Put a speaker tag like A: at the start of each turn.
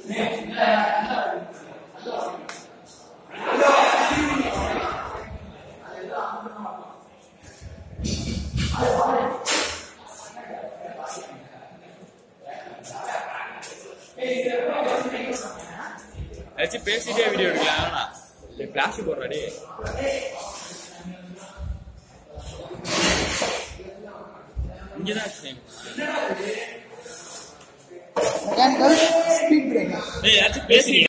A: ஏதாச்சும் பேசிட்டே வீடியோ எடுக்கலாம் ஃபிளாஷ் போடுறாடி இங்கதான் சேம்
B: மெக்கானிக்கல் ஸ்பீட் பிரேக்கர்
A: ஏதாச்சும் பேசி